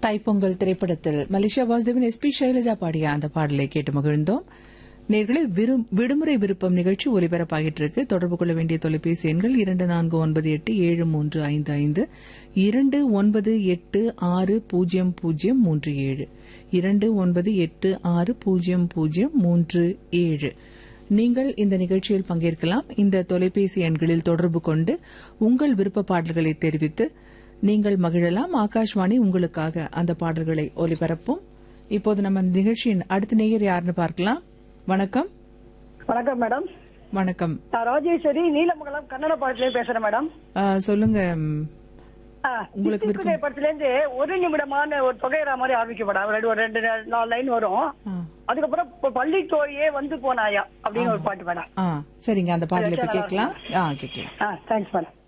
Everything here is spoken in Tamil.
தைப்பொங்கல் திரைப்படத்தில் Malaysia Vasudevan S P Sailaja பாடிய அந்த பாடலை கேட்டு மகிழ்ந்தோம் நேர்களே விடுமுறை விருப்பம் நிகழ்ச்சி ஒலிபரப்பாகிட்டு இருக்கு தொடர்பு கொள்ள வேண்டிய தொலைபேசி எண்கள் இரண்டு நான்கு ஒன்பது எட்டு ஏழு மூன்று ஐந்து ஐந்து இரண்டு ஒன்பது எட்டு ஆறு பூஜ்ஜியம் பூஜ்ஜியம் மூன்று ஏழு இரண்டு ஒன்பது எட்டு ஆறு பூஜ்ஜியம் பூஜ்ஜியம் மூன்று ஏழு நீங்கள் இந்த நிகழ்ச்சியில் பங்கேற்கலாம் இந்த தொலைபேசி எண்களில் தொடர்பு கொண்டு உங்கள் விருப்ப பாடல்களை தெரிவித்து நீங்கள் மகிழலாம் ஆகாஷ்வாணி உங்களுக்காக அந்த பாடல்களை ஒலிபரப்பும் இப்போது நம்ம நிகழ்ச்சியின் அடுத்த நேயர் யாருன்னு பார்க்கலாம் வணக்கம் வணக்கம் மேடம் வணக்கம் நான் ராஜேஸ்வரி நீலமங்கலம் கன்னட பாடத்திலே பேசுறேன் மேடம் ஆ, சொல்லுங்க ம், ஆ, உங்களுக்கு சித்திக்குதை படத்துல இருந்து ஒரு நிமிடமான ஒரு தொகையரா மாதிரி ஆரம்பிக்க மேடம் ரெண்டு ஒரு ரெண்டு நாலு லைன் வரும் ஆ, அதுக்கப்புறம் இப்ப பள்ளி தோழியே வந்து போனாயா அப்படின்னு ஒரு பாட்டு மேடம் ஆ சரிங்க அந்த பாடலை இப்ப கேட்கலாம் ஆ கேட்கலாம் ஆ தேங்க்ஸ் மேடம்